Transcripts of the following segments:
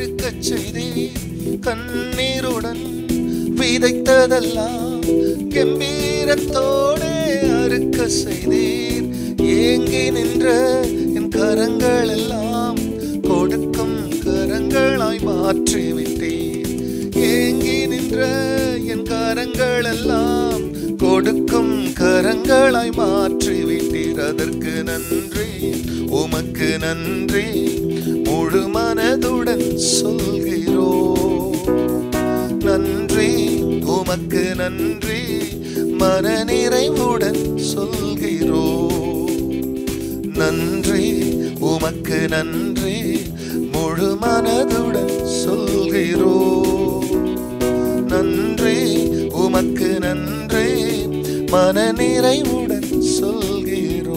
அறுக்கச் செய்தீர் கண்ணீருடன் விதைத்ததெல்லாம் கம்பீரத்தோடே அறுக்க செய்தீர் ஏங்கி நின்ற என் கரங்கள் எல்லாம் கொடுக்கும் கரங்களாய் மாற்றி விட்டீர் ஏங்கி நின்ற என் கரங்கள் எல்லாம் கொடுக்கும் கரங்களாய் மாற்றி விட்டீர் அதற்கு நன்றி உமக்கு நன்றி முழு மனதுடன் சொல்கிறோ நன்றி உமக்கு நன்றி மனநிறைவுடன் சொல்கிறோ நன்றி உமக்கு நன்றி முழு மனதுடன் சொல்கிறோ நன்றி உமக்கு நன்றி மனநிறைவுடன் சொல்கிறோ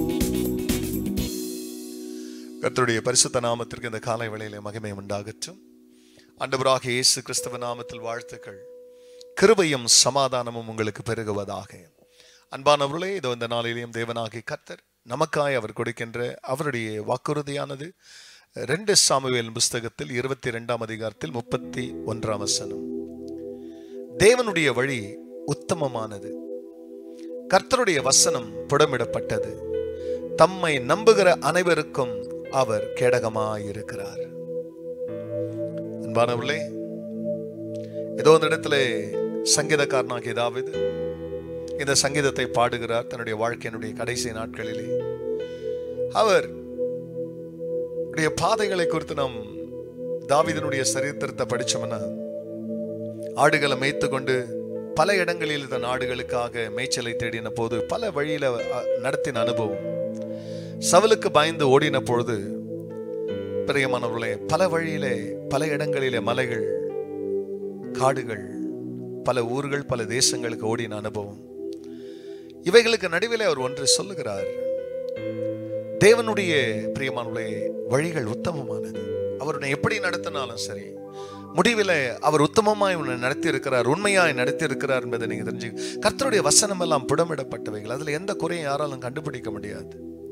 கர்த்தருடைய பரிசுத்த நாமத்திற்கு இந்த காலை வேளையிலே மகிமை உண்டாகட்டும் ஆண்டவராக இயேசு கிறிஸ்தவ நாமத்தில் வாழ்த்துக்கள் கிருபையும் சமாதானமும் உங்களுக்கு பெருகுவதாக அன்பானவர்களே இதோ இந்த நாளிலேயும் தேவனாகிய கர்த்தர் நமக்காய் அவர் கொடுக்கின்ற அவருடைய வாக்குறுதியானது ரெண்டு சாமுவேல் புஸ்தகத்தில் இருபத்தி ரெண்டாம் அதிகாரத்தில் முப்பத்தி ஒன்றாம் வசனம் தேவனுடைய வழி உத்தமமானது கர்த்தருடைய வசனம் புடமிடப்பட்டது தம்மை நம்புகிற அனைவருக்கும் அவர் கேடகமாயிருக்கிறார் அன்பானவர்களே ஏதோ அந்த இடத்துல சங்கீதக்காரனாகிய தாவீது இந்த சங்கீதத்தை பாடுகிறார் தன்னுடைய வாழ்க்கையினுடைய கடைசி நாட்களிலே அவர் உடைய பாதைகளை குறித்து நாம் தாவீதனுடைய சரித்திரத்தை படிச்சோம்னா ஆடுகளை மேய்த்து கொண்டு பல இடங்களில் தன் ஆடுகளுக்காக மேய்ச்சலை தேடின போது பல வழியில அ, நடத்தின அனுபவம் சவலுக்கு பயந்து ஓடின பொழுது பிரியமானவர்களே பல வழியிலே பல இடங்களிலே மலைகள் காடுகள் பல ஊர்கள் பல தேசங்களுக்கு ஓடின அனுபவம் இவைகளுக்கு நடுவிலே அவர் ஒன்று சொல்லுகிறார் தேவனுடைய பிரியமானவர்களே வழிகள் உத்தமமானது அவர் உன்னை எப்படி நடத்தினாலும் சரி முடிவில் அவர் உத்தமமாய் உன்னை நடத்தி இருக்கிறார் உண்மையாய் நடத்தி இருக்கிறார் என்பதை நீங்க தெரிஞ்சு கர்த்தருடைய வசனம் எல்லாம் புடமிடப்பட்டவைகள் அதுல எந்த குறையும் யாராலும் கண்டுபிடிக்க முடியாது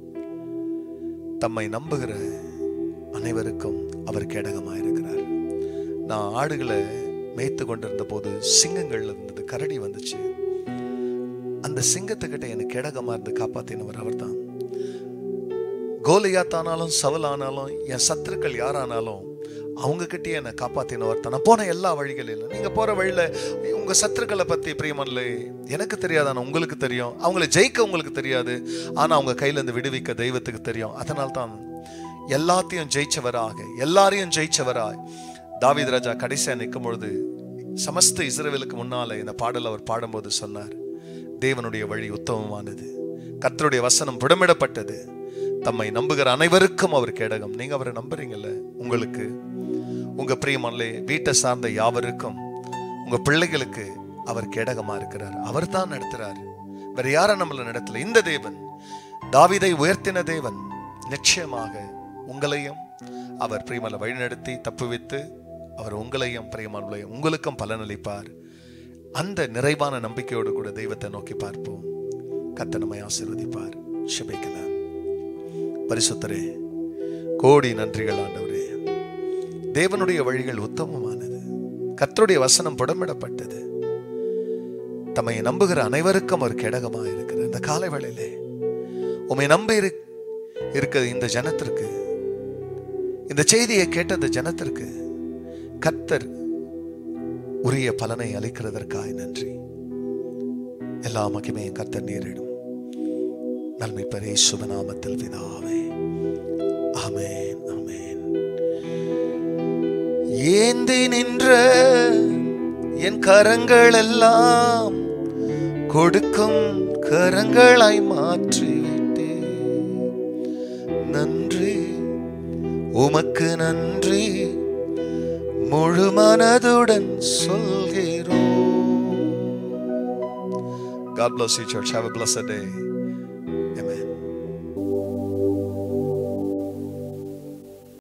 தம்மை நம்புகிற அனைவருக்கும் அவர் கேடகமாக இருக்கிறார் நான் ஆடுகளை மேய்த்து கொண்டிருந்த போது சிங்கங்கள் இருந்தது கரடி வந்துச்சு அந்த சிங்கத்துக்கிட்ட எனக்கு கேடகமா இருந்து காப்பாத்தினவர் அவர்தான் கோலியாத்தானாலும் சவலானாலும் என் சத்துருக்கள் யாரானாலும் அவங்க கிட்டயே என்னை காப்பாத்தினவர் தான் நான் போன எல்லா வழிகளிலும் நீங்க போற வழியில உங்க சத்துருக்களை பத்தி பிரியமல்ல எனக்கு தெரியாது ஆனா உங்களுக்கு தெரியும் அவங்கள ஜெயிக்க உங்களுக்கு தெரியாது ஆனா அவங்க கையில இருந்து விடுவிக்க தெய்வத்துக்கு தெரியும் அதனால் தான் எல்லாத்தையும் ஜெயிச்சவராக எல்லாரையும் ஜெயிச்சவராய் தாவீது ராஜா கடைசியா நிற்கும் பொழுது சமஸ்த இஸ்ரவேலுக்கு முன்னால இந்த பாடல் அவர் பாடும்போது சொன்னார் தேவனுடைய வழி உத்தமமானது கர்த்தருடைய வசனம் புடமிடப்பட்டது தம்மை நம்புகிற அனைவருக்கும் அவர் கேடகம் நீங்க அவரை நம்புறீங்கல்ல உங்களுக்கு உங்க பிரியமல்லே வீட்டை சார்ந்த யாவருக்கும் உங்க பிள்ளைகளுக்கு அவர் கேடகமா இருக்கிறார் அவர் தான் நடத்துறார் வேற யாரும் நம்மள நடத்தல இந்த தேவன் தாவீதை உயர்த்தின தேவன் நிச்சயமாக உங்களையும் அவர் பிரியமல்ல வழிநடத்தி தப்புவித்து அவர் உங்களையும் பிரியமானவர்களையும் உங்களுக்கும் பலனளிப்பார் அந்த நிறைவான நம்பிக்கையோடு கூட தெய்வத்தை நோக்கி பார்ப்போம் கத்த நம்மை ஆசீர்வதிப்பார் ஷிபிக்கலாம் பரிசுத்தரே கோடி நன்றிகள் ஆண்டவரே தேவனுடைய வழிகள் உத்தமமானது கர்த்தருடைய வசனம் புடமிடப்பட்டது தம்மை நம்புகிற அனைவருக்கும் ஒரு கேடகமா இருக்கிறது இந்த காலை வேளையிலே உம்மை நம்பி இரு இருக்கிற இந்த ஜனத்திற்கு இந்த செய்தியை கேட்ட இந்த ஜனத்திற்கு கர்த்தர் உரிய பலனை அளிக்கிறதற்காய் நன்றி எல்லா மகிமையும் கர்த்தர் நேரிடும் நன்மை பெரிய சுபநாமத்தில் பிதாவே ஆமென் ஆமென் ஏந்தி நின்ற என் கரங்கள் எல்லாம் கொடுக்கும் கரங்களாய் மாற்றிவிட்டே நன்றி உமக்கு நன்றி முழு மனதுடன் சொல்கிறோம் God bless you, church. Have a blessed day.